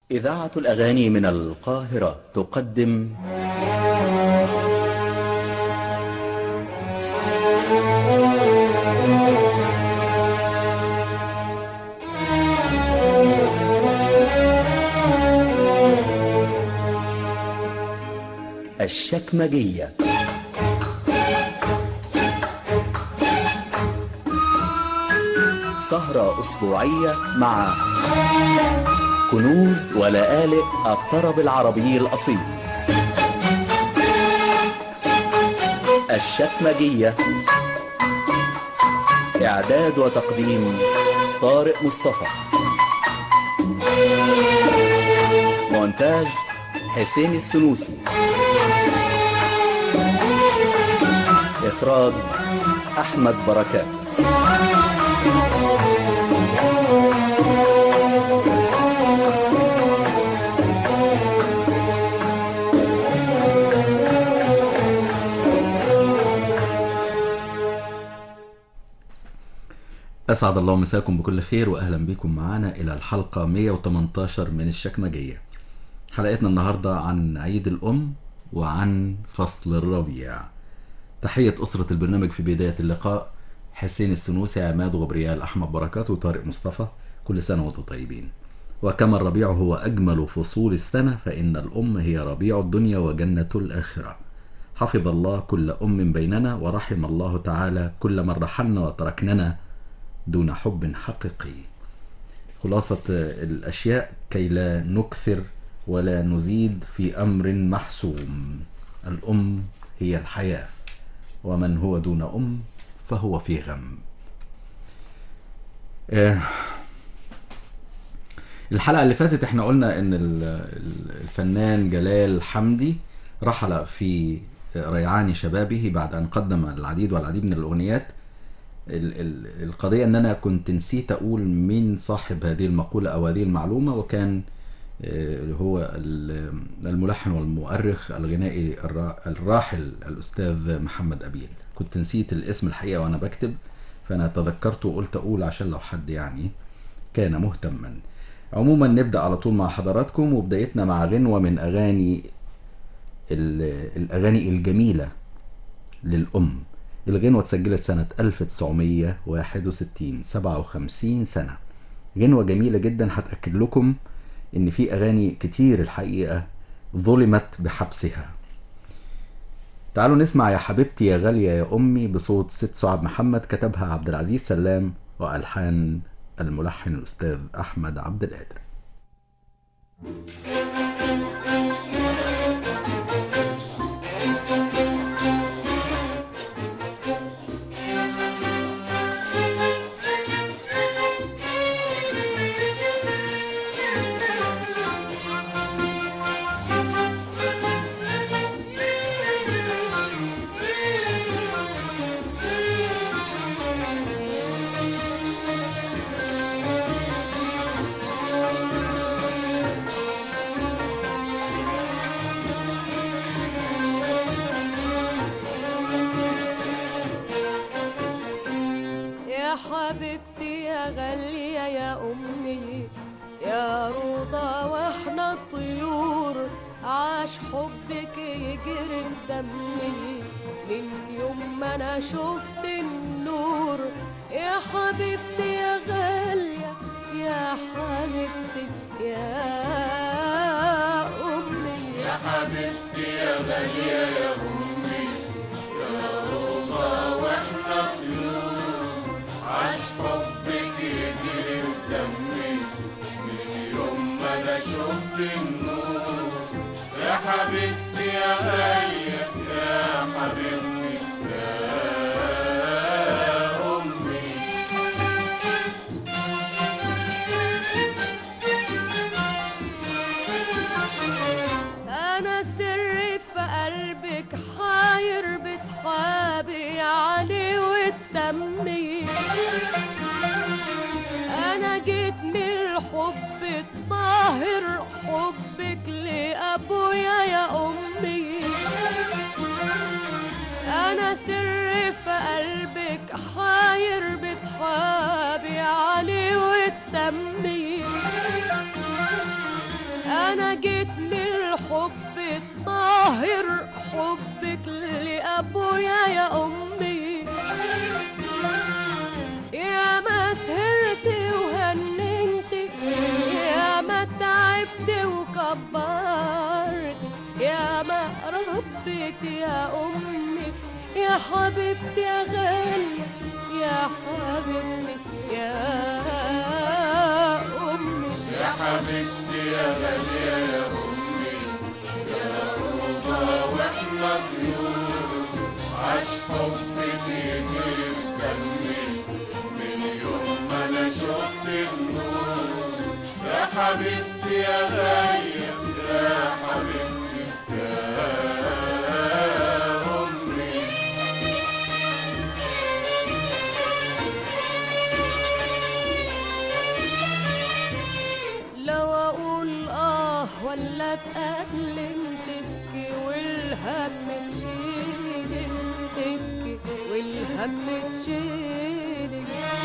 إذاعة الأغاني من القاهرة تقدم الشكمجية سهرة أسبوعية مع كنوز ولآلئ الطرب العربي الأصيل الشكمجية إعداد وتقديم طارق مصطفى مونتاج حسين السنوسي إخراج أحمد بركات أسعد الله مساكم بكل خير وأهلا بكم معنا إلى الحلقة 118 من الشكمجية حلقتنا النهاردة عن عيد الأم وعن فصل الربيع تحية أسرة البرنامج في بداية اللقاء حسين السنوسي عماد غبريال أحمد بركات وطارق مصطفى كل سنة وانتم طيبين وكما الربيع هو أجمل فصول السنة فإن الأم هي ربيع الدنيا وجنة الآخرة حفظ الله كل أم بيننا ورحم الله تعالى كل من رحلنا وتركننا دون حب حقيقي خلاصة الأشياء كي لا نكثر ولا نزيد في أمر محسوم الأم هي الحياة ومن هو دون أم فهو في غم آه، الحلقة اللي فاتت احنا قلنا ان ال- ال- الفنان جلال حمدي رحل في ريعان شبابه بعد ان قدم العديد والعديد من الاغنيات ال- ال- القضية ان انا كنت نسيت اقول مين صاحب هذه المقولة او هذه المعلومة وكان آه، هو ال- الملحن والمؤرخ الغنائي الرا- الراحل الاستاذ محمد ابيل كنت نسيت الاسم الحقيقة وانا بكتب فانا تذكرته وقلت اقول عشان لو حد يعني كان مهتما عموما نبدأ على طول مع حضراتكم وبدايتنا مع غنوة من أغاني ال- الأغاني الجميلة للأم الغنوة اتسجلت سنة 1961 57 سنة غنوة جميلة جدا هتأكد لكم إن في أغاني كتير الحقيقة ظلمت بحبسها تعالوا نسمع يا حبيبتي يا غالية يا أمي بصوت ست سعاد محمد كتبها عبد العزيز سلام وألحان الملحن الأستاذ أحمد عبد القادر يا حبيبتي يا غالية يا أمي يا روضة واحنا الطيور عاش حبك يجري في دمي من يوم ما أنا شفت النور يا حبيبتي يا غالية يا حبيبتي يا أمي يا حبيبتي يا غالية يا أمي يا روضة واحنا طيور عاش حبك يجري في دمي من يوم ما انا شفت النور يا حبيبتي يا غالية يا حبيبتي يا أمي أنا سري في قلبك حاير بتحابي عليه وتسميه أنا جيت من الحب الطاهر حبك لأبويا يا أمي أنا سري في قلبك حاير بتحابي عليه وتسميه انا جيت للحب الطاهر حبك لابويا يا امي يا ما سهرت وهننت يا ما تعبت وكبرت يا ما ربيت يا امي يا حبيبتي يا غالية يا حبيبتي يا امي يا حبيبتي يا غالية يا أمي يا روضة وإحنا طيور عاش حبك يجري في دمي من يوم ما أنا شفت النور يا حبيبتي يا غالية يا حبيبتي يا أمي لو اقول اه ولا اتألم تبكي والهم تشيلي تبكي والهم تشيلي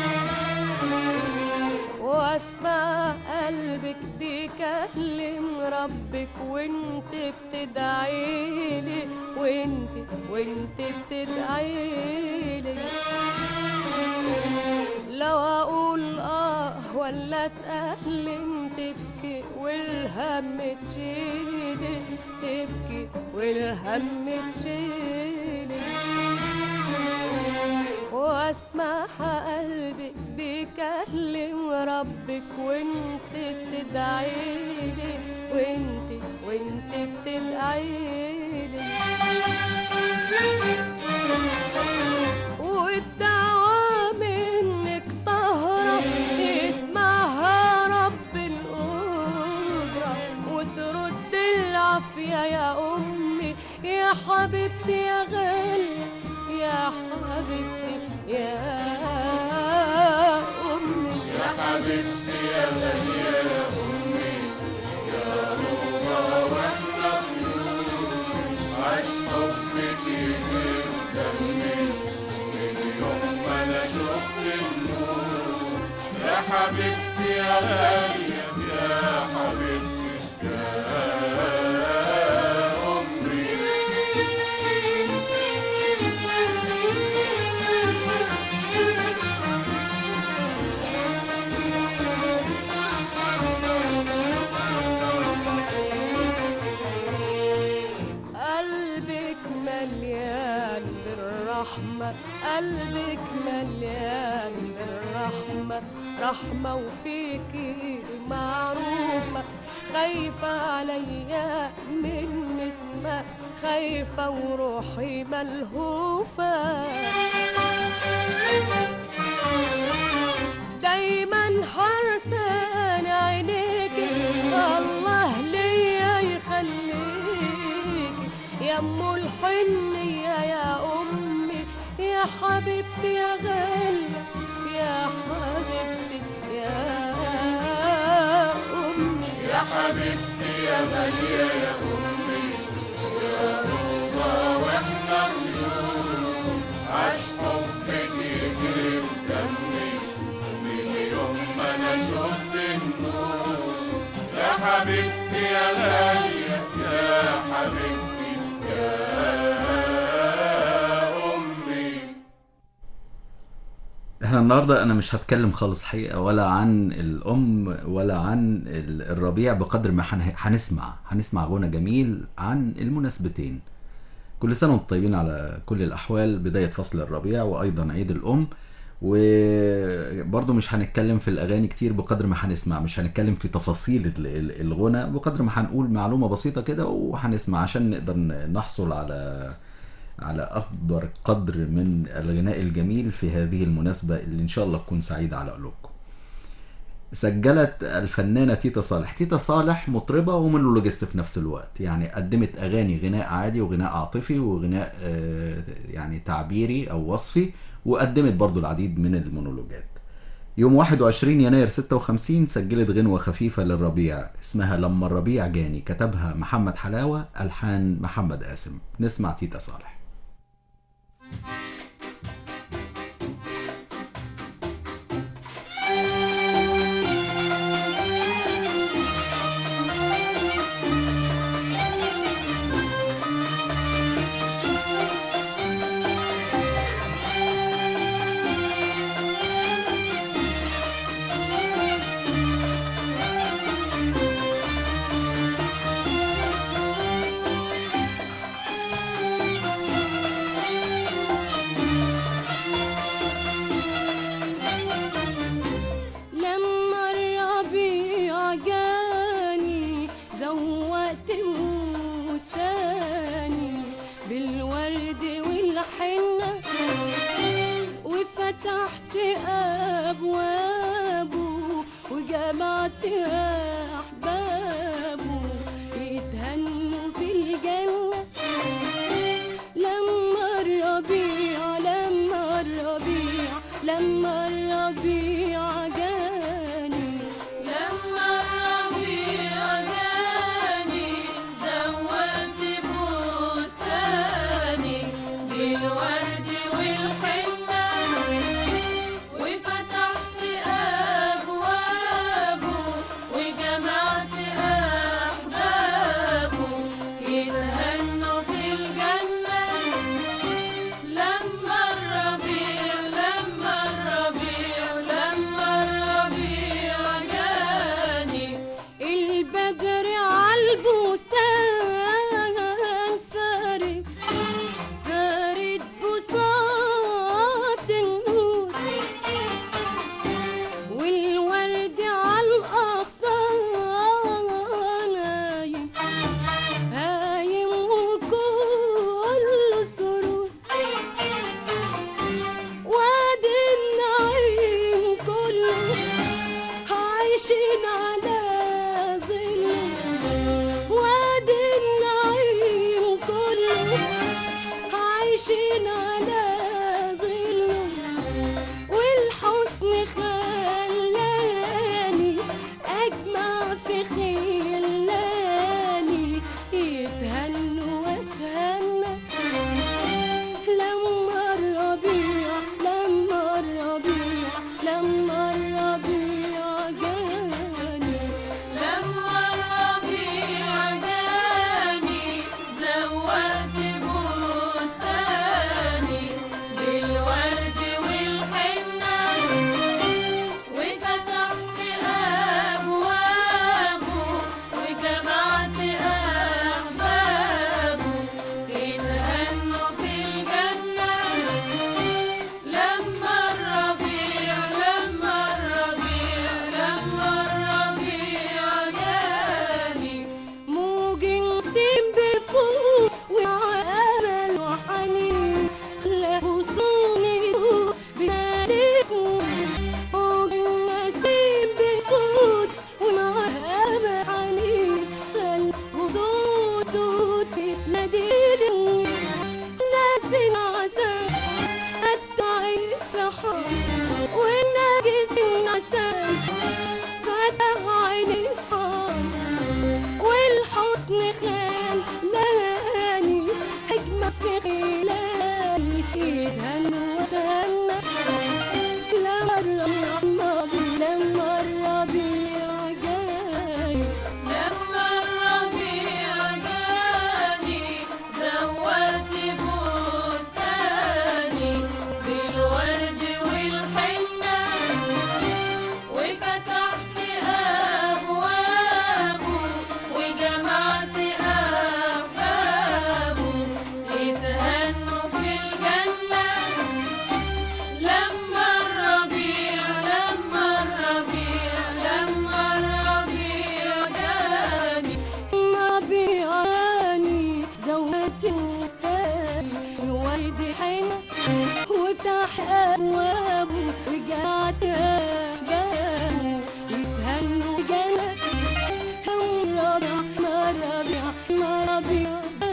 واسمع قلبك بيكلم ربك وانت بتدعيلي وانت وانت بتدعيلي لو اقول اه ولا اتألم تبكي والهم تشيلي تبكي والهم تشيلي واسمع قلبك بيكلم ربك وانت بتدعيلي وانت وانت بتدعيلي والدعوة منك طهرة يسمعها رب القدرة وترد العافية يا أمي يا حبيبتي يا غالية يا حبيبتي يا أمي يا حبيبتي يا غالية يا أمي يا روضة وإحنا طيور عاش حبك يجري في دمي من يوم ما أنا شفت النور يا حبيبتي يا غالية يا حبيبتي يا أمي قلبك مليان بالرحمة قلبك مليان بالرحمة رحمة وفيكي معروفة خايفة عليا من اسمك خايفة وروحي ملهوفة دايما حرسان عينيك الله ليا يخليك يا ام الحنية يا امي يا حبيبتي يا غالية يا حبيبتي يا امي يا حبيبتي يا غالية يا أمي يا روضة وإحنا طيور عاش حبك يجري في دمي من يوم ما أنا شفت النور يا حبيبتي يا غالية يا حبيبتي يا أمي احنا النهارده انا مش هتكلم خالص حقيقه ولا عن الام ولا عن ال- الربيع بقدر ما هن- هنسمع هنسمع غنى جميل عن المناسبتين كل سنه وانتم طيبين على كل الاحوال بدايه فصل الربيع وايضا عيد الام وبرضه مش هنتكلم في الاغاني كتير بقدر ما هنسمع مش هنتكلم في تفاصيل ال- ال- الغنى بقدر ما هنقول معلومه بسيطه كده وهنسمع عشان نقدر ن- نحصل على على أكبر قدر من الغناء الجميل في هذه المناسبة اللي إن شاء الله تكون سعيدة على قلوبكم سجلت الفنانة تيتا صالح تيتا صالح مطربة ومونولوجيست في نفس الوقت يعني قدمت أغاني غناء عادي وغناء عاطفي وغناء آه، يعني تعبيري أو وصفي وقدمت برضو العديد من المونولوجات يوم 21 يناير 56 سجلت غنوة خفيفة للربيع اسمها لما الربيع جاني كتبها محمد حلاوة ألحان محمد قاسم نسمع تيتا صالح في خيالي يتهنوا واتهنى لما الربيع لما الربيع لما الربيع جاني لما الربيع جاني زودت بستاني بالورد والحنة وفتحت أبوابه وجمعت أحبابه يتهنوا في الجنة لما الربيع لما الربيع لما الربيع جاني موج نسيم بفوق وعمل وحنين خلى غصوني بناديكم موج نسيم بفوق وعمل حنين خلى غصوته تتناديني ناس العسل الضعيف حار والناقص النسل فتح عيني حار والحسن خال لاني حكمة في خلالي يتهنوا وتهنى لما الربيع لما الربيع جاي لما الربيع جاني زودت بستاني بالورد والحنة وفتحت أبوابه وجمعت أحبابه يتهنوا في الجنة لما الربيع لما الربيع لما الربيع جاني ما بيعاني زودت وستاني الورد حنة وافتح أبوابه رجعت أحبابه يتهنوا جنة هم ربيع ما ربيع ما ربيع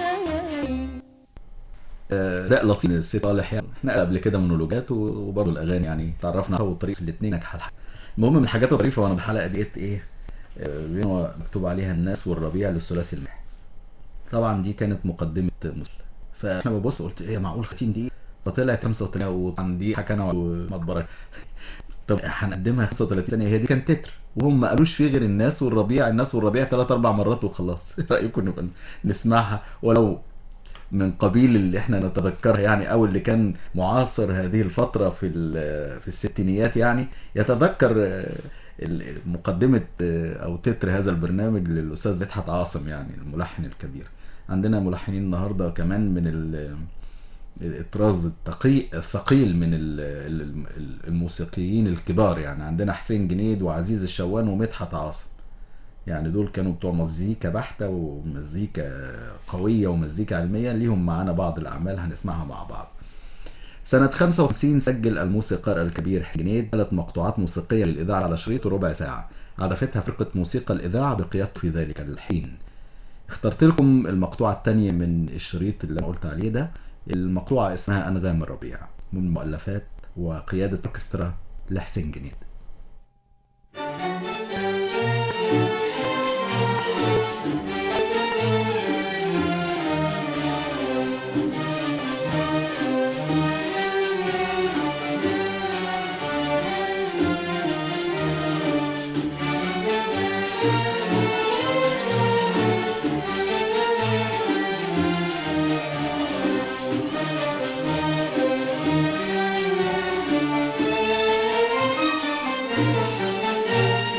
آه، ده لطيف من السيد صالح يعني احنا قبل كده مونولوجات و- وبرضه الاغاني يعني تعرفنا هو والطريق الاثنين نجح الحلقه المهم من الحاجات الطريفه وانا الحلقه ديت ايه آه، بينه مكتوب عليها الناس والربيع للثلاثي المحن طبعا دي كانت مقدمه مسلم فانا ببص قلت ايه معقول 50 دقيقه فطلعت 35 وطبعا دي حكانا ومطبره طب هنقدمها 35 ثانيه هي دي كان تتر وهم ما قالوش فيه غير الناس والربيع الناس والربيع ثلاث اربع مرات وخلاص ايه رايكم نبقى نسمعها ولو من قبيل اللي احنا نتذكرها يعني او اللي كان معاصر هذه الفتره في ال- في الستينيات يعني يتذكر آه، ال- مقدمه آه، او تتر هذا البرنامج للاستاذ مدحت عاصم يعني الملحن الكبير عندنا ملحنين النهارده كمان من ال- الطراز التقي الثقيل من ال- ال- ال- الموسيقيين الكبار يعني عندنا حسين جنيد وعزيز الشوان ومدحت عاصم يعني دول كانوا بتوع مزيكا بحتة ومزيكا قوية ومزيكا علمية ليهم معانا بعض الأعمال هنسمعها مع بعض سنة 55 سجل الموسيقار الكبير حسين جنيد ثلاث مقطوعات موسيقية للإذاعة على شريط ربع ساعة عزفتها فرقة موسيقى الإذاعة بقيادته في ذلك الحين اخترت لكم المقطوعة الثانية من الشريط اللي أنا قلت عليه ده المقطوعة اسمها أنغام الربيع من مؤلفات وقيادة أوركسترا لحسين جنيد لما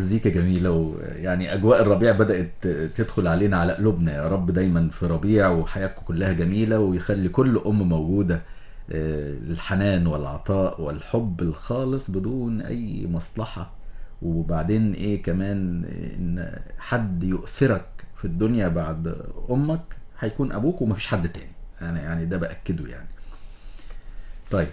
مزيكا جميلة ويعني أجواء الربيع بدأت تدخل علينا على قلوبنا يا رب دايما في ربيع وحياتكم كلها جميلة ويخلي كل أم موجودة آه، الحنان والعطاء والحب الخالص بدون أي مصلحة وبعدين إيه كمان إن حد يؤثرك في الدنيا بعد أمك هيكون أبوك ومفيش حد تاني أنا يعني ده بأكده يعني طيب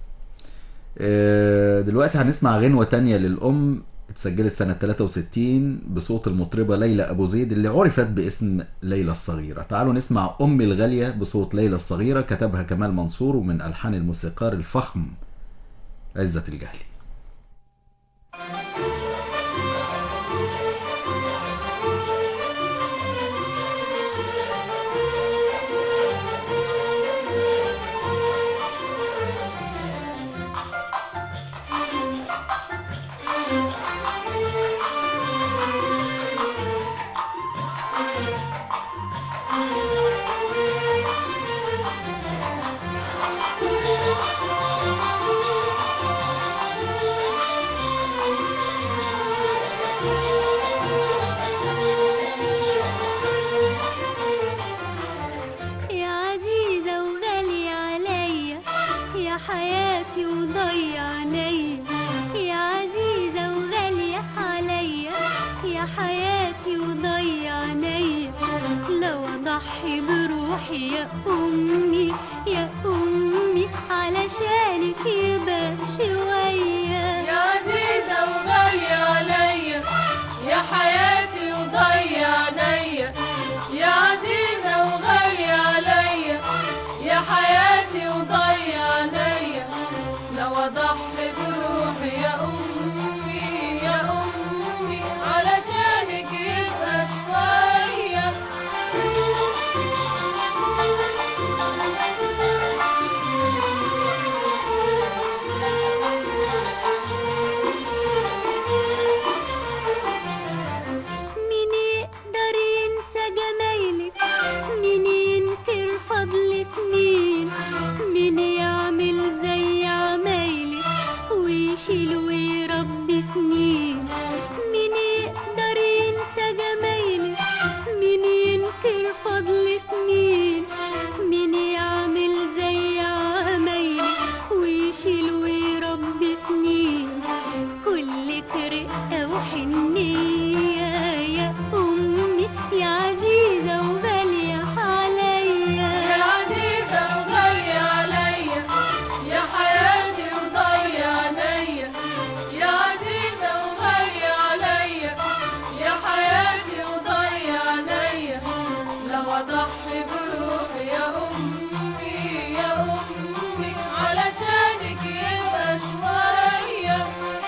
آه، دلوقتي هنسمع غنوة تانية للأم اتسجلت سنة 63 بصوت المطربة ليلى أبو زيد اللي عرفت باسم ليلى الصغيرة تعالوا نسمع أمي الغالية بصوت ليلى الصغيرة كتبها كمال منصور ومن ألحان الموسيقار الفخم عزة الجهلي يا عزيزة وغالية عليا يا حياتي وضيع عينيا يا عزيزة وغالية عليا يا حياتي وضيع عينيا لو أضحي بروحي يا أمي يا أمي علشانك يبقى شوية يا عزيزة وغالية عليا يا حياتي وضيع عينيا يا عزيزة وغالية عليا يا حياتي وضيع عينيا لو أضحي بروحي يا أمي يا أمي علشانك يبقى شوية مين يقدر ينسى جمايلك مين ينكر فضلك مين مين يعمل زي عمايلك ويشيل ويربي سنين مين يقدر ينسى جمايلك مين ينكر فضلك مين مين يعمل زي عمايلك ويشيل ويربي سنين كلك رقة وحنية يا أمي يا عزيزة وغالية عليا يا عزيزة وغالية عليا يا حياتي وضيع عينيا يا عزيزة وغالية عليا يا حياتي وضيع عينيا لو أضحي بروحي يا أمي يا أمي علشانك يبقى شوية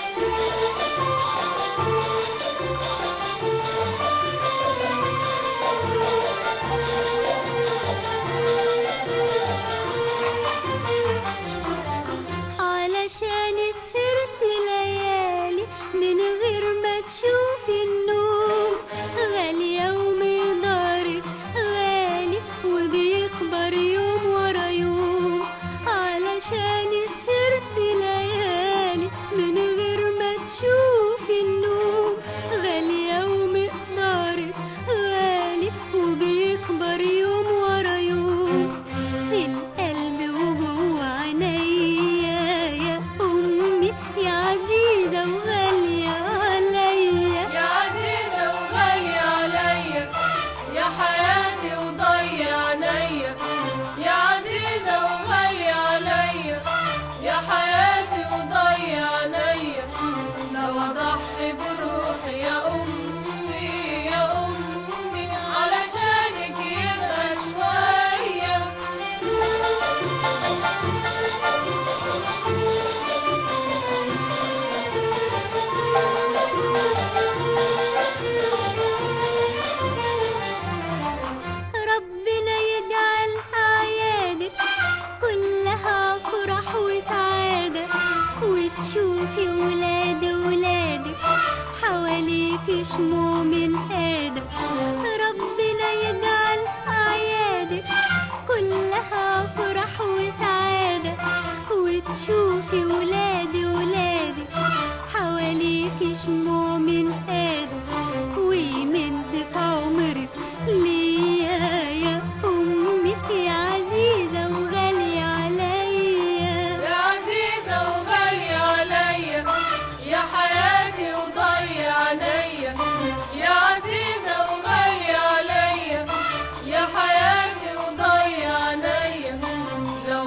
علشان سهرت ليالي من غير ما تشوفي النوم غالية ومقدارك غالي وبيكبر يوم ورا يوم علشان سهرت ليالي من غير ما تشوفي النوم غالية ومقدارك غالي وبيكبر يوم ورا يوم في القلب وجوه عينيا يا أمي يا عزيزة وغالية عليا يا عزيزة وغالية عليا يا حياتي وضيع عينيا يا عزيزة وغالية عليا يا حياتي وضيع عينيا لو أضحي بروحي يا أمي يا أمي علشانك يبقى شوية ربنا يجعل أعيادك كلها فرح وسعادة وتشوفي ولاد ولادك حواليك شموع من آدم ربنا يجعل أعيادك كلها فرح وسعادة وتشوفي ولاد ولادك حواليك شموع من آدم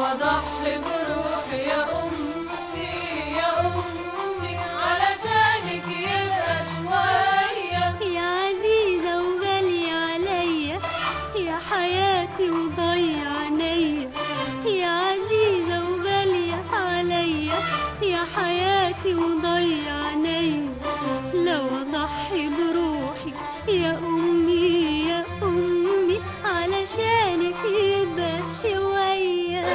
أضحي بروحي يا أمي يا أمي علشانك يبقى شوية يا عزيزة وغالية عليا يا حياتي وضيع عينيا يا عزيزة وغالية عليا يا حياتي وضيع عينيا لو أضحي بروحي يا أمي يا أمي علشانك يبقى شوية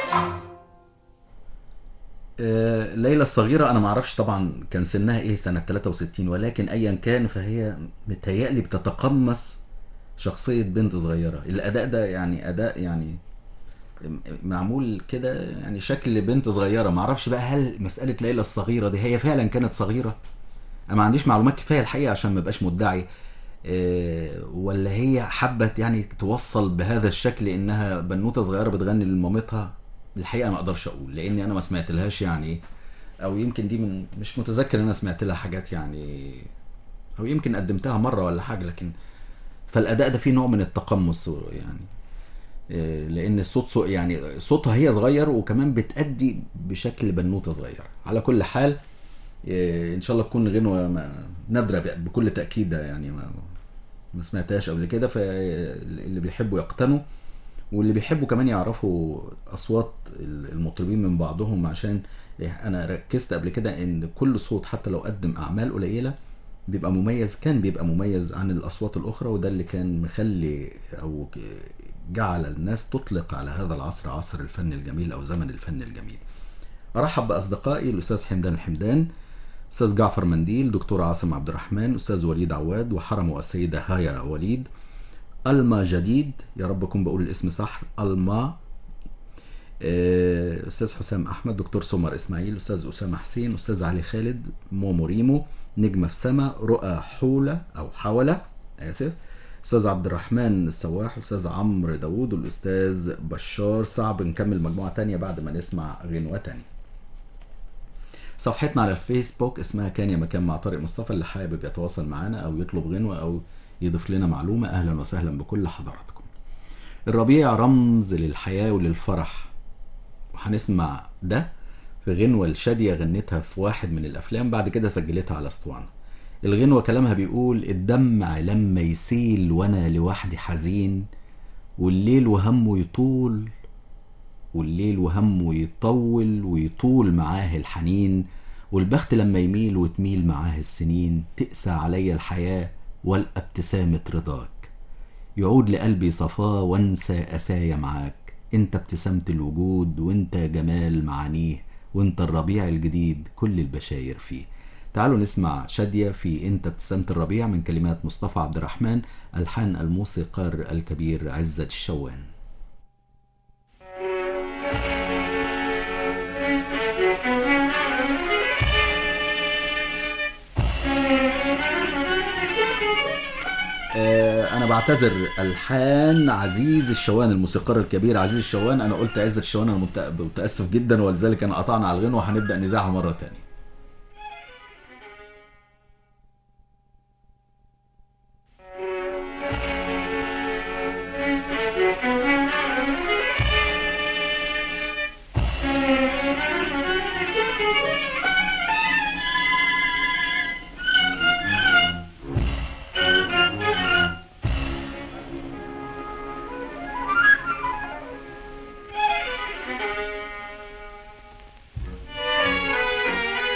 آه، ليلى الصغيرة أنا معرفش طبعا كان سنها إيه سنة 63 ولكن أيا كان فهي متهيألي بتتقمص شخصية بنت صغيرة الأداء ده يعني أداء يعني معمول كده يعني شكل بنت صغيرة معرفش بقى هل مسألة ليلى الصغيرة دي هي فعلا كانت صغيرة أنا ما عنديش معلومات كفاية الحقيقة عشان ما بقاش مدعي آه، ولا هي حبت يعني توصل بهذا الشكل انها بنوته صغيره بتغني لمامتها الحقيقه ما اقدرش اقول لاني انا ما سمعت لهاش يعني او يمكن دي من مش متذكر ان انا سمعت لها حاجات يعني او يمكن قدمتها مره ولا حاجه لكن فالاداء ده فيه نوع من التقمص يعني آه، لان الصوت صو يعني صوتها هي صغير وكمان بتأدي بشكل بنوته صغيره على كل حال آه، ان شاء الله تكون غنوه ما- نادره ب- بكل تاكيد يعني ما, ما سمعتهاش قبل كده فاللي بيحبوا يقتنوا واللي بيحبوا كمان يعرفوا اصوات المطربين من بعضهم عشان انا ركزت قبل كده ان كل صوت حتى لو قدم اعمال قليله بيبقى مميز كان بيبقى مميز عن الاصوات الاخرى وده اللي كان مخلي او جعل الناس تطلق على هذا العصر عصر الفن الجميل او زمن الفن الجميل ارحب باصدقائي الاستاذ حمدان الحمدان استاذ جعفر منديل دكتور عاصم عبد الرحمن استاذ وليد عواد وحرمه السيده هايا وليد الما جديد يا رب اكون بقول الاسم صح الما آه، استاذ حسام احمد دكتور سمر اسماعيل استاذ اسامه حسين استاذ علي خالد مومو ريمو نجمه في سما رؤى حوله او حوله اسف استاذ عبد الرحمن السواح استاذ عمرو داوود والاستاذ بشار صعب نكمل مجموعه تانية بعد ما نسمع غنوه تانية صفحتنا على الفيسبوك اسمها كان يا مكان مع طارق مصطفى اللي حابب يتواصل معنا او يطلب غنوه او يضيف لنا معلومه اهلا وسهلا بكل حضراتكم الربيع رمز للحياه وللفرح وهنسمع ده في غنوة لشادية غنتها في واحد من الأفلام بعد كده سجلتها على اسطوانة الغنوة كلامها بيقول الدمع لما يسيل وأنا لوحدي حزين والليل وهمه يطول والليل وهمه يطول ويطول معاه الحنين والبخت لما يميل وتميل معاه السنين تقسى عليا الحياة والقى ابتسامة رضاك يعود لقلبي صفاه وانسى اسايا معاك انت ابتسامة الوجود وانت جمال معانيه وانت الربيع الجديد كل البشاير فيه تعالوا نسمع شادية في انت ابتسامة الربيع من كلمات مصطفى عبد الرحمن الحان الموسيقار الكبير عزت الشوان آه، انا بعتذر الحان عزيز الشوان الموسيقار الكبير عزيز الشوان انا قلت عزت الشوان انا مت- متاسف جدا ولذلك انا قطعنا على الغنوه وهنبدا نذاعها مره تانية يا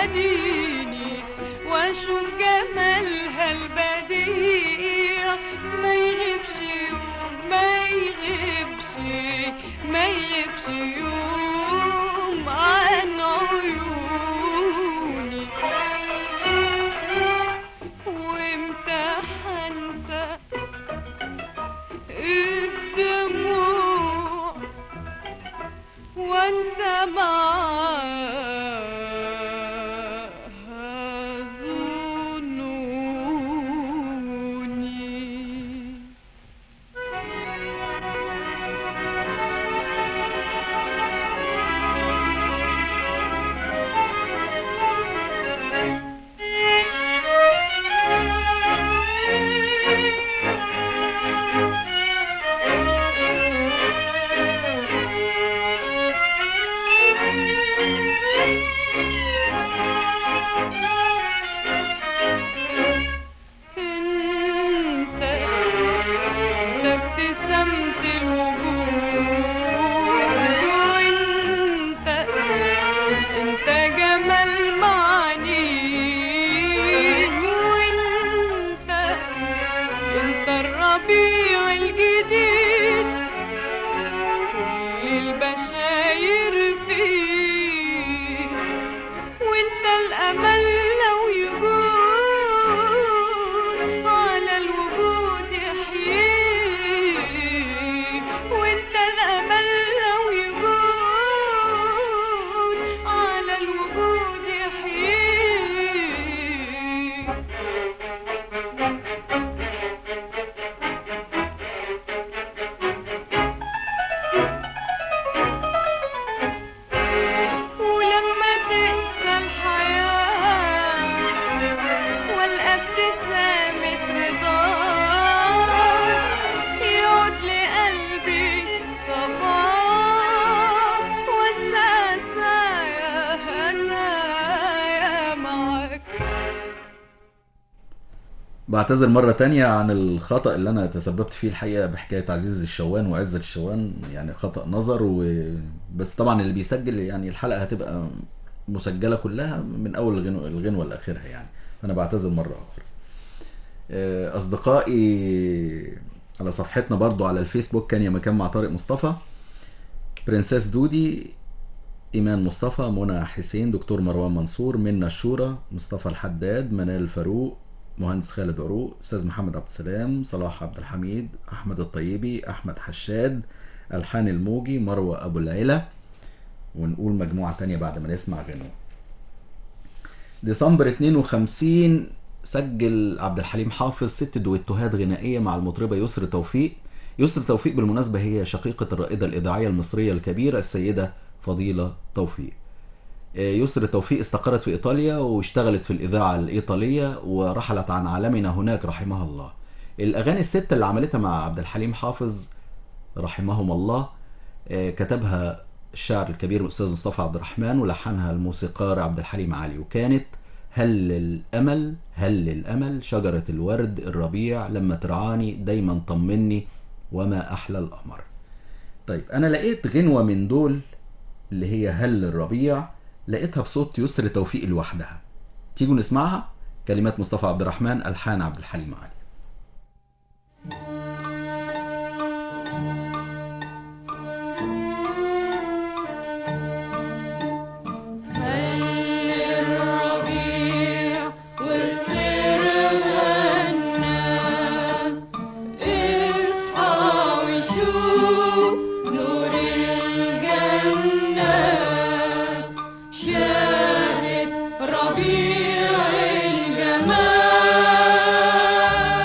يناديني واشوف جمالها البديع ما يغيبش يوم ما يغيبش ما يغيبش يوم عن عيوني وامتحنت الدموع وانت معاها ظنوني انت انت ابتسامة الوجود وانت انت جمال معاني وانت انت الربيع الجديد كل البشاير فيك وانت الامل لو يجود على الوجود يحييك وانت الامل لو يجود على الوجود يحييك ولما تنسى الحياة والابتسامة رضا يعود لقلبي صفاء والسعايا هنايا معك بعتذر مرة تانية عن الخطأ اللي أنا تسببت فيه الحقيقة بحكاية عزيز الشوان وعزة الشوان يعني خطأ نظر و... بس طبعا اللي بيسجل يعني الحلقة هتبقى مسجلة كلها من أول الغنوة, الغنوة لآخرها يعني أنا بعتذر مرة أخرى آه، أصدقائي على صفحتنا برضو على الفيسبوك كان يا مكان مع طارق مصطفى برنسيس دودي إيمان مصطفى منى حسين دكتور مروان منصور منى الشورى مصطفى الحداد منال فاروق مهندس خالد عروق استاذ محمد عبد السلام صلاح عبد الحميد احمد الطيبي احمد حشاد الحان الموجي مروه ابو العيله ونقول مجموعه تانية بعد ما نسمع غنوه ديسمبر 52 سجل عبد الحليم حافظ ست دويتوهات غنائيه مع المطربه يسر توفيق يسر توفيق بالمناسبه هي شقيقه الرائده الاذاعيه المصريه الكبيره السيده فضيله توفيق يسر توفيق استقرت في ايطاليا واشتغلت في الاذاعه الايطاليه ورحلت عن عالمنا هناك رحمها الله الاغاني السته اللي عملتها مع عبد الحليم حافظ رحمهم الله آه، كتبها الشاعر الكبير الاستاذ مصطفى عبد الرحمن ولحنها الموسيقار عبد الحليم علي وكانت هل الامل هل الامل شجره الورد الربيع لما ترعاني دايما طمني وما احلى القمر طيب انا لقيت غنوه من دول اللي هي هل الربيع لقيتها بصوت يسر توفيق لوحدها تيجوا نسمعها كلمات مصطفى عبد الرحمن الحان عبد الحليم علي هل الربيع والطير غنى اصحى وشوف نور الجنة شاهد ربيع الجمال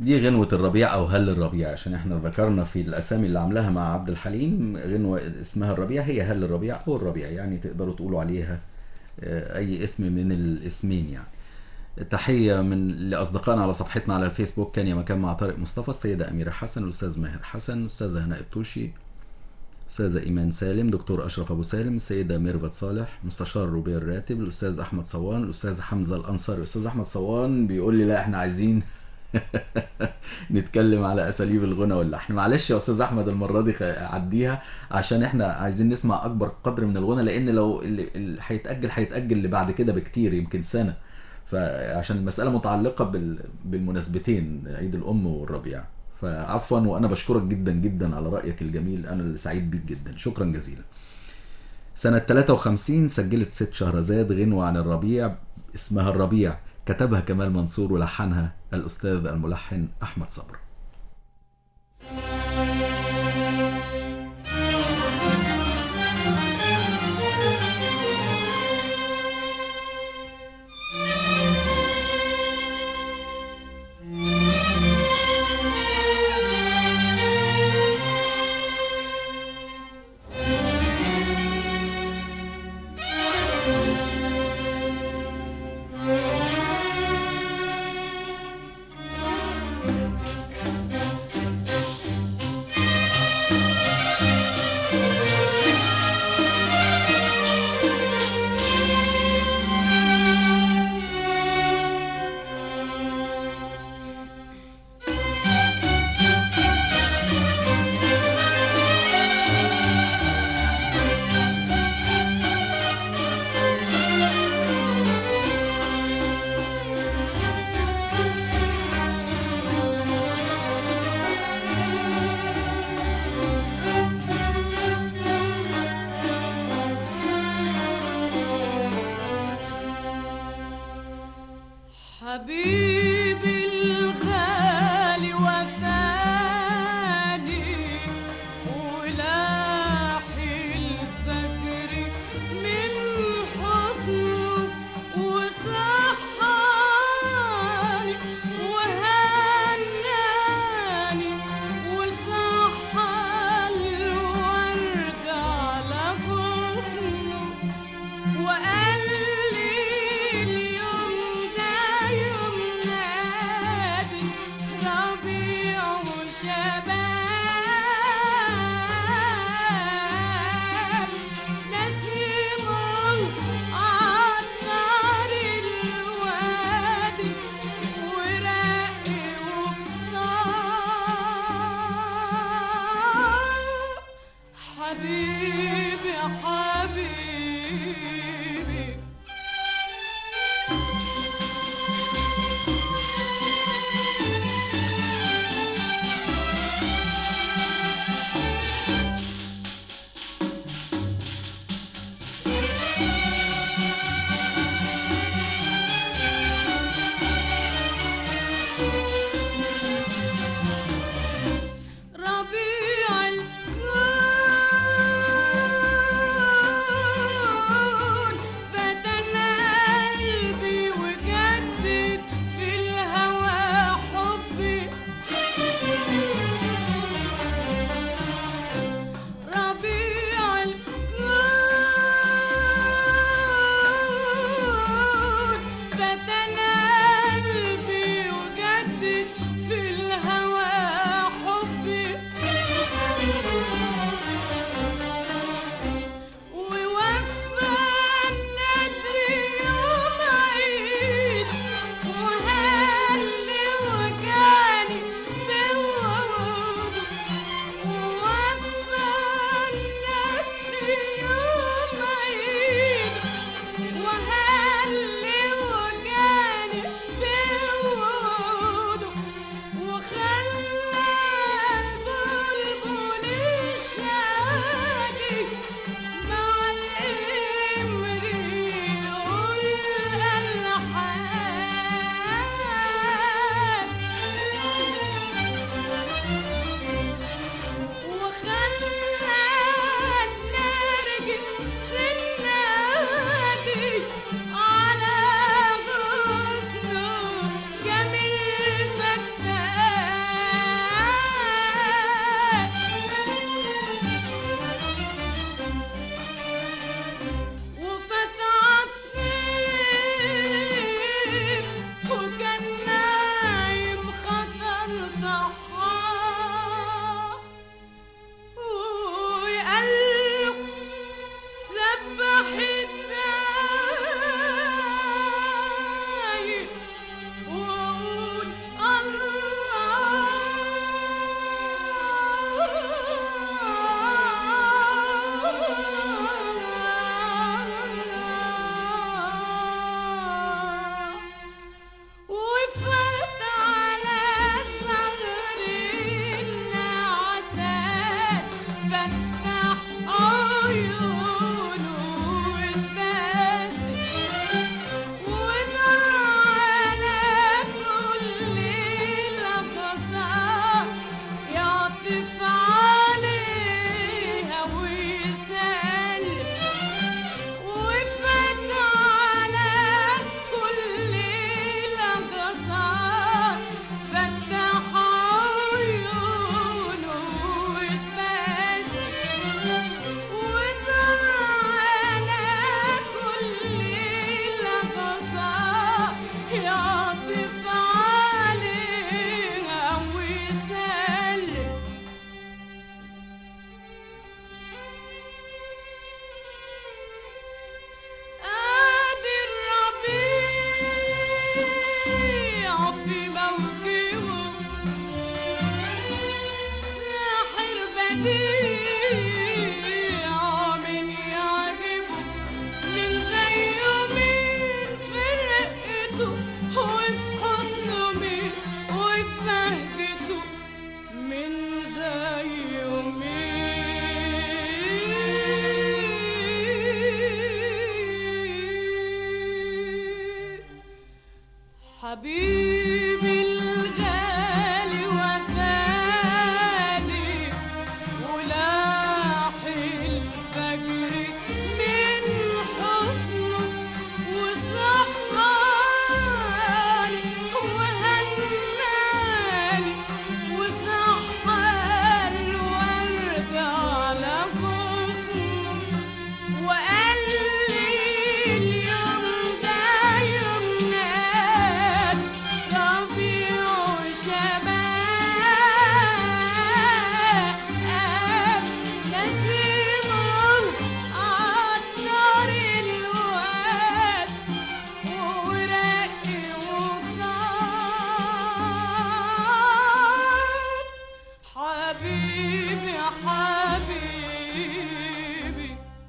دي غنوة الربيع أو هل الربيع عشان احنا ذكرنا في الأسامي اللي عاملاها مع عبد الحليم غنوة اسمها الربيع هي هل الربيع أو الربيع يعني تقدروا تقولوا عليها آه، أي اسم من الاسمين يعني تحية من لأصدقائنا على صفحتنا على الفيسبوك كان يا مكان مع طارق مصطفى السيدة أميرة حسن الأستاذ ماهر حسن الأستاذة هناء الطوشي أستاذة إيمان سالم دكتور أشرف أبو سالم السيدة ميرفت صالح مستشار روبير الراتب الأستاذ أحمد صوان الأستاذ حمزة الأنصاري الأستاذ أحمد صوان بيقول لي لا إحنا عايزين نتكلم على أساليب الغنى واللحن معلش يا أستاذ أحمد المرة دي خ- عديها عشان إحنا عايزين نسمع أكبر قدر من الغنى لأن لو اللي اللي هيتأجل هيتأجل اللي بعد كده بكتير يمكن سنة فعشان المسألة متعلقة بال... بالمناسبتين عيد الأم والربيع فعفوا وأنا بشكرك جدا جدا على رأيك الجميل أنا اللي سعيد بيك جدا شكرا جزيلا سنة 53 سجلت ست شهرزاد غنوة عن الربيع اسمها الربيع كتبها كمال منصور ولحنها الأستاذ الملحن أحمد صبر Thank بديع من يعجبه من زيه مين في رقته وفي حضنه مين وفي بهجته من زيه مين حبيبي الغالي وفاني ولاح الفجر من حسنه وصحاني وهناني وصحى الورد على غصنه وقال لي اليوم ده يوم ناد ربيع شباب نسيمه عطر الواد ورقي وطاب حبيبي حبيبي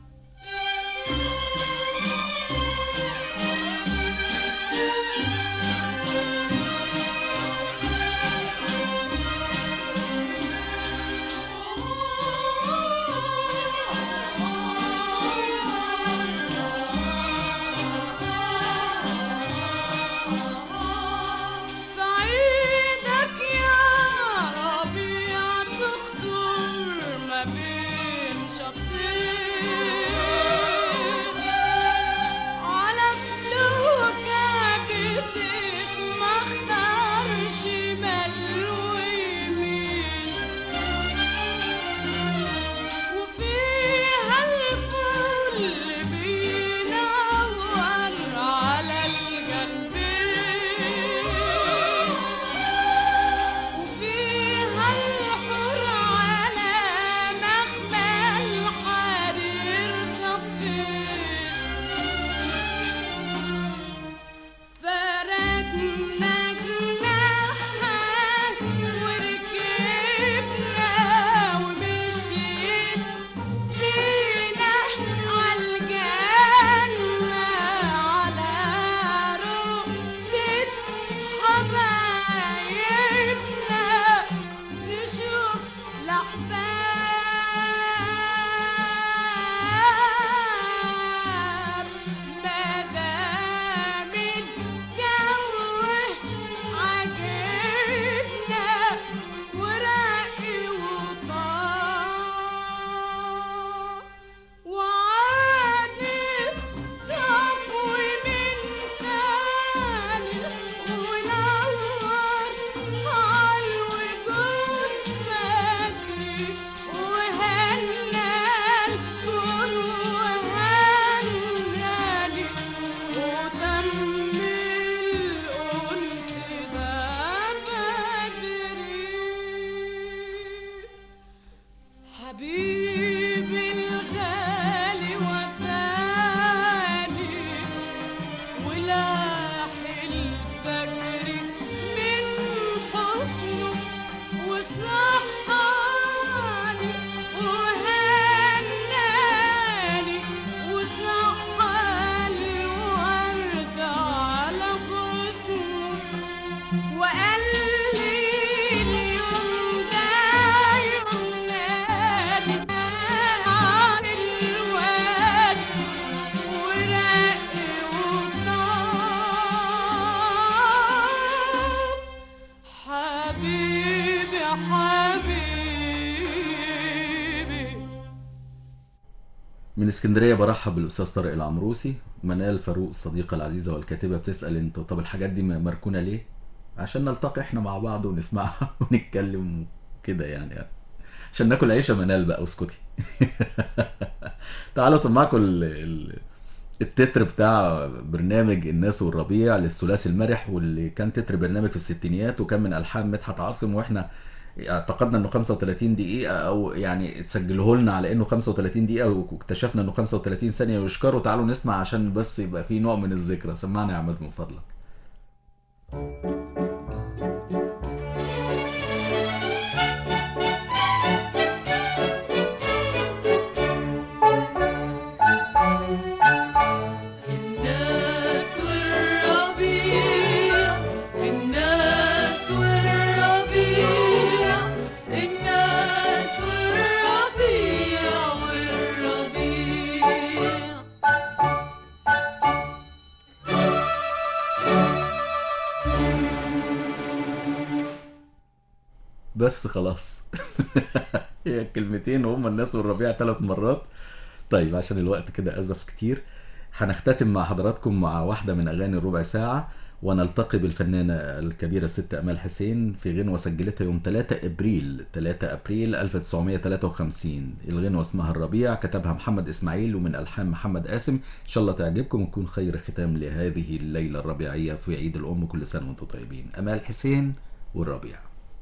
بعيدك يا ربيع تخطر ما بين شطين على فلوكك ايديك ما اختارش شمال ويمين وفيها الفل بينور على الجنبين وفيها الحر على مخمى الحرير صفين فردنا جناحها وركبنا ومشيت بينا عالجنة على رقدة حبايبنا نشوف الأحباب مدام الجو عجبنا ورقي وطاب وعادت صفوي من تاني ونور عالوجود بدري وهنا الكون وهنالي وتم الأنس ده بدري حبيبي الغالي وفاني ولاح الفجر من حسنه وصحاني وهناني وصحى الورد على غصنه وقال لي اليوم ده يوم نادي على الواد ورقي وطاب حبيبي حبيبي من اسكندريه برحب بالاستاذ طارق العمروسي منال فاروق الصديقه العزيزه والكاتبه بتسال انتوا طب الحاجات دي مركونه ليه عشان نلتقي احنا مع بعض ونسمعها ونتكلم كده يعني عشان ناكل عيشه منال بقى واسكتي تعالوا اسمعكم ال... ال... التتر بتاع برنامج الناس والربيع للثلاثي المرح واللي كان تتر برنامج في الستينيات وكان من الحان مدحت عاصم واحنا اعتقدنا انه 35 دقيقة او يعني تسجله لنا على انه 35 دقيقة واكتشفنا انه 35 ثانية يشكروا تعالوا نسمع عشان بس يبقى في نوع من الذكرى سمعنا يا عماد من فضلك بس خلاص هي الكلمتين وهم الناس والربيع ثلاث مرات طيب عشان الوقت كده أزف كتير هنختتم مع حضراتكم مع واحدة من أغاني الربع ساعة ونلتقي بالفنانة الكبيرة الست أمال حسين في غنوة سجلتها يوم 3 أبريل 3 أبريل 1953 الغنوة اسمها الربيع كتبها محمد إسماعيل ومن ألحان محمد قاسم إن شاء الله تعجبكم ويكون خير ختام لهذه الليلة الربيعية في عيد الأم كل سنة وأنتم طيبين أمال حسين والربيع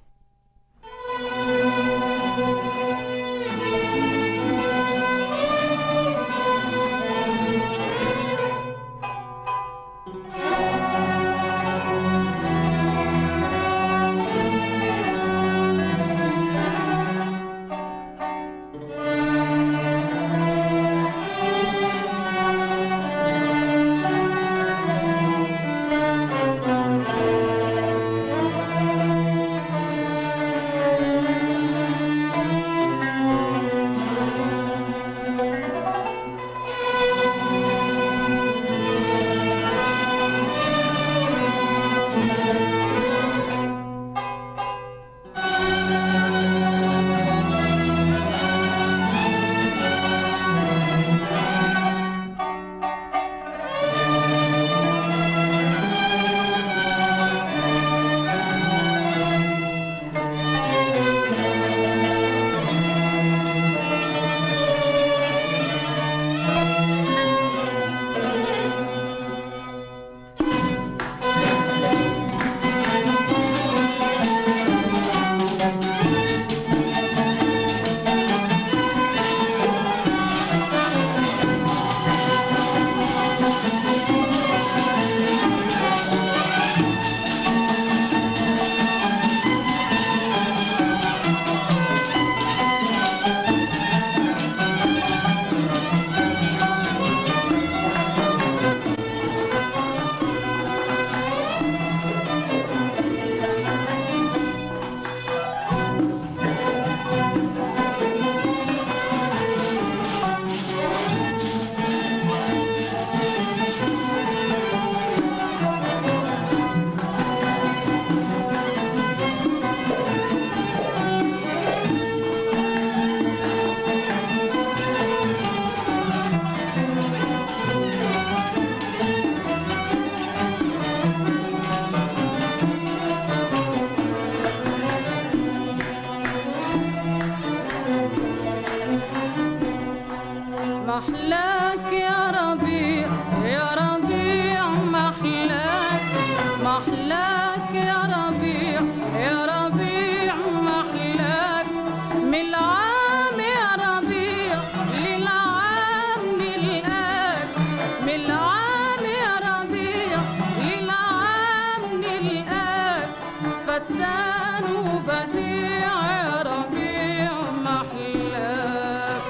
محلاك يا ربيع يا ربيع محلاك محلاك يا ربيع يا ربيع محلاك من العام يا ربيع للعام نلقاك من العام يا ربيع للعام نلقاك فتان وبديع يا ربيع محلاك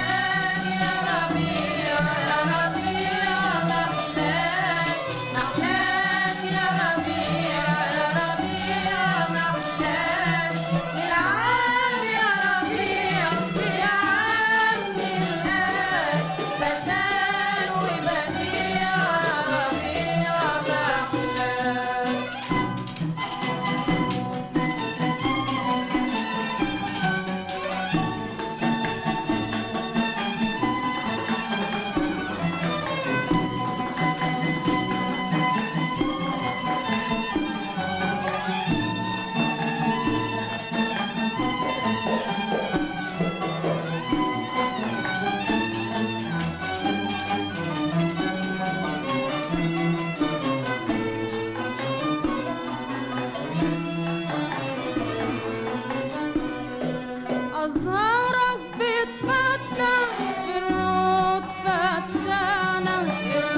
أزهارك بتفتح في الروض فتانة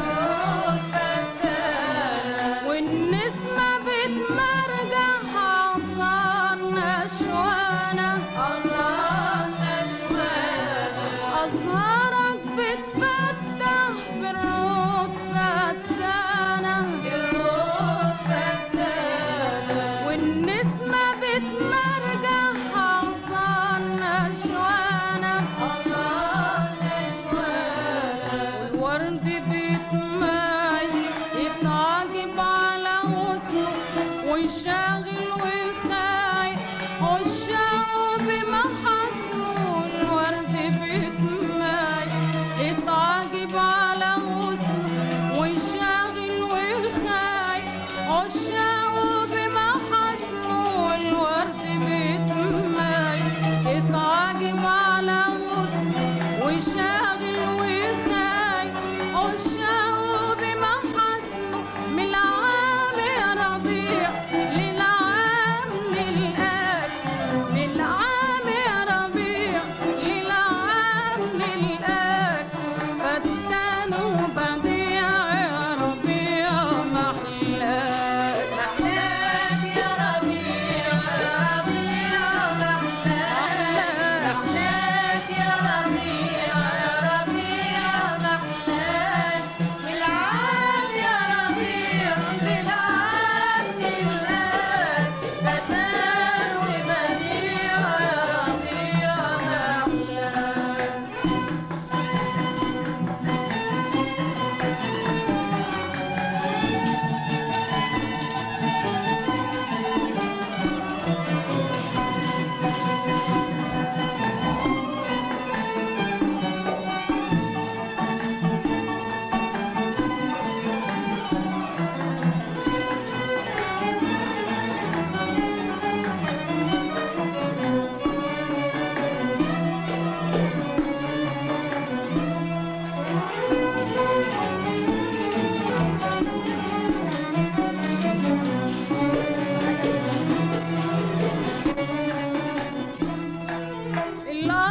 والنسمة بتمرجح عصان نشوانة أزهارك بتفتح في الروض فتانة والنسمة بتمرجح عصان نشوانة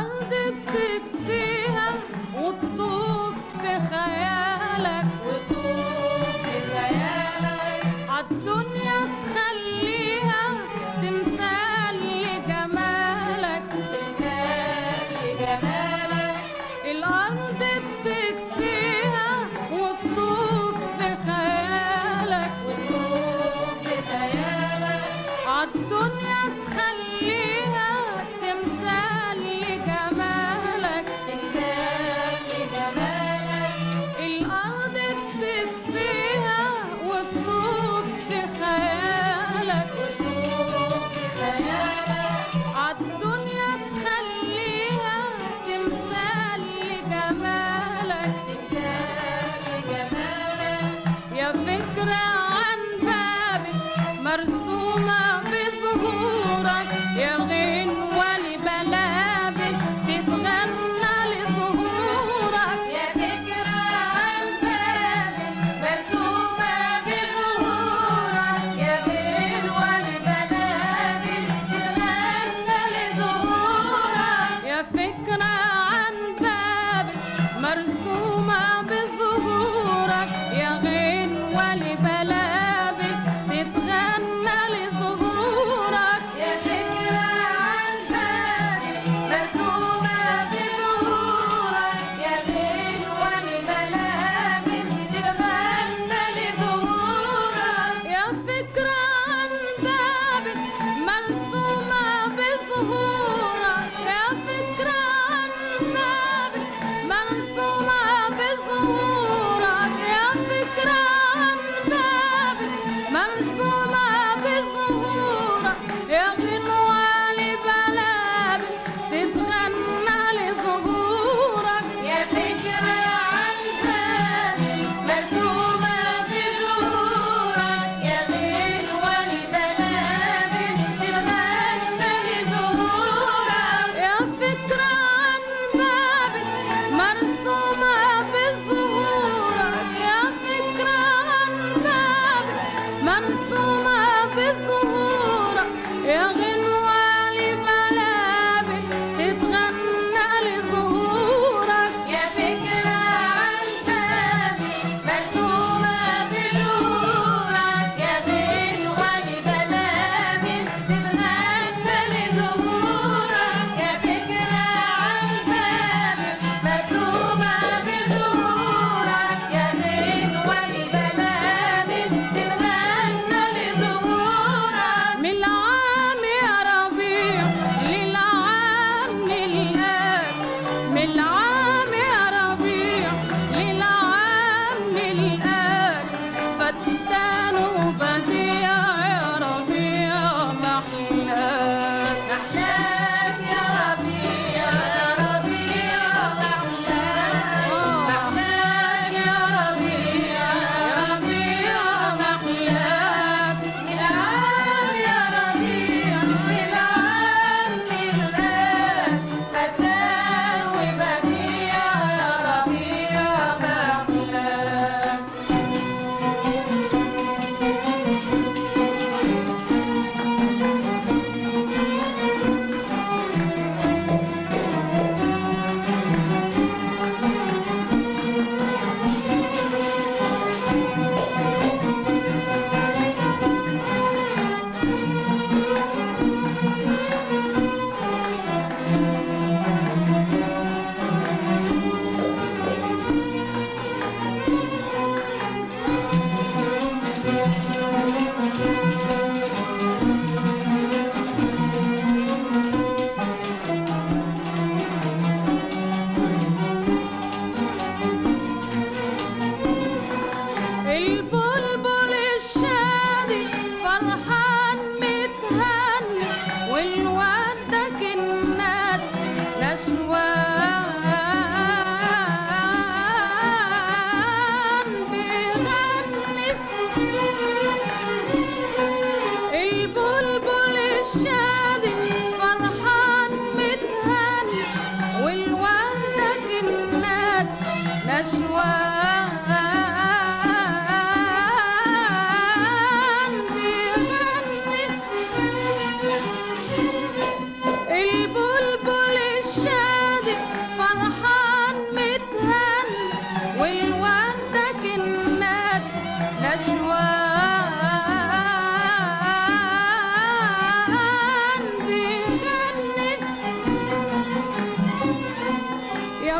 الأرض بتكسيها وتطوف بخيالك وتطوف بخيالك عالدنيا تخليها تمثال لجمالك تمثال لجمالك الأرض بتكسيها وتطوف بخيالك وتطوف بخيالك عالدنيا تخليها تمثال لجمالك تمثال لجمالك الأرض بتكسيها وتطوف بخيالك وتطوف بخيالك عالدنيا تخليها تمثال لجمالك تمثال لجمالك يا فكرة عن بابك مرسومة بظهورك يا غنوة لبلابك تتغنى لظهورك يا فكرة عن بابك مرسومة بظهورك يا غنوة لبلابك تتغنى لظهورك يا فكرة عن بابك مرسومة بظهورك يا غنوة لبلابك تتغنى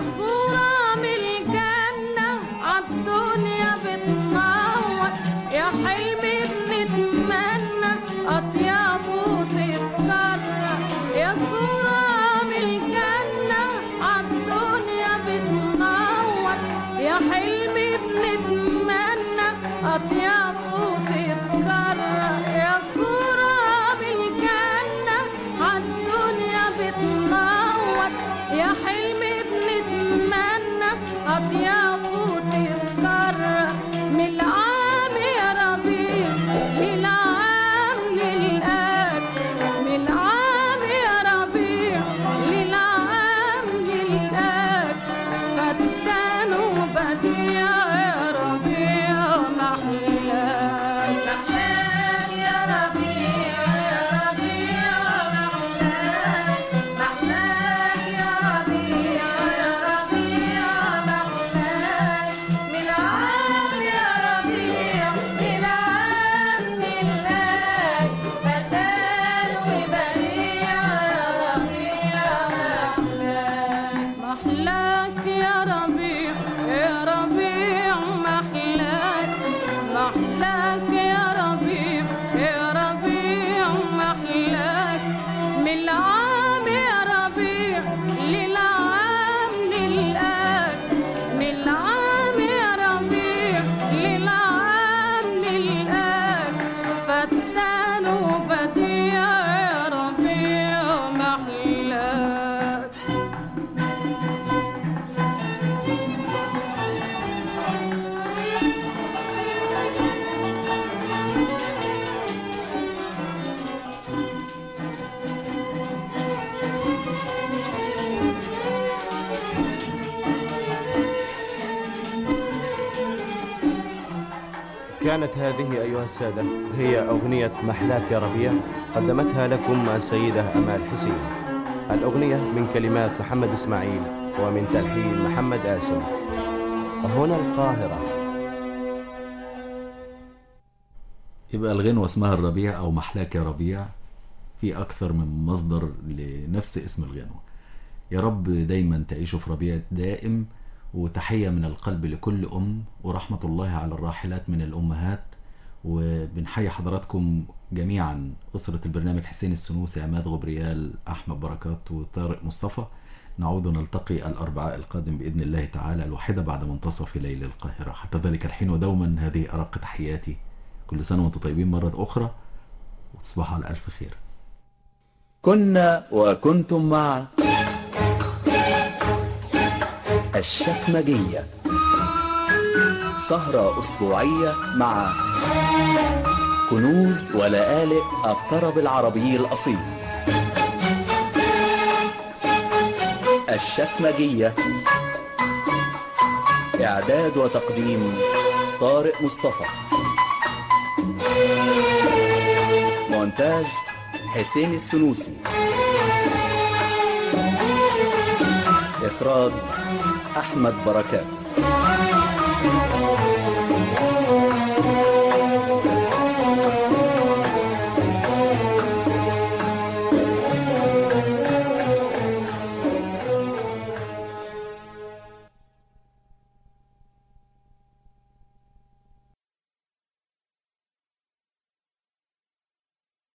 صورة من الجنة عالدنيا بتنور يا حلمي بنتمنى أطيافه تتكرر يا صورة من الجنة عالدنيا بتنور يا حلمي بنتمنى أطيافه تتكرر يا صورة من الجنة عالدنيا بتنور يا حلمي بنتمنى أطيافه تتكرر من العام يا ربيع للعام للآن من العام يا ربيع للعام للآن فتان وبديع يا ربيع محلاك محلاك يا ربيع يا ربيع محلاك محلاك يا ربيع يا ربيع محلاك من عام يا ربيع للعام لله فتان وبريع يا ربيع محلاك محلاك يا ربيع يا ربيع محلاك محلاك يا ربيع يا ربيع محلاك من العام يا ربيع للعام للآن من العام يا ربيع للعام للآن فتان وبديع يا ربيع محلاك كانت هذه أيها السادة هي أغنية محلاك يا ربيع قدمتها لكم السيدة أمال حسين الأغنية من كلمات محمد إسماعيل ومن تلحين محمد آسم هنا القاهرة يبقى الغنوة اسمها الربيع أو محلاك يا ربيع في أكثر من مصدر لنفس اسم الغنوة يا رب دايما تعيشوا في ربيع دائم وتحية من القلب لكل أم ورحمة الله على الراحلات من الأمهات وبنحيي حضراتكم جميعا أسرة البرنامج حسين السنوسي عماد غبريال أحمد بركات وطارق مصطفى نعود نلتقي الأربعاء القادم بإذن الله تعالى الواحدة بعد منتصف ليل القاهرة حتى ذلك الحين ودوما هذه أرق تحياتي كل سنة وأنتم طيبين مرة أخرى وتصبحوا على ألف خير كنا وكنتم مع الشكمجية سهرة أسبوعية مع كنوز ولآلئ الطرب العربي الأصيل الشكمجية إعداد وتقديم طارق مصطفى مونتاج حسين السنوسي إخراج أحمد بركات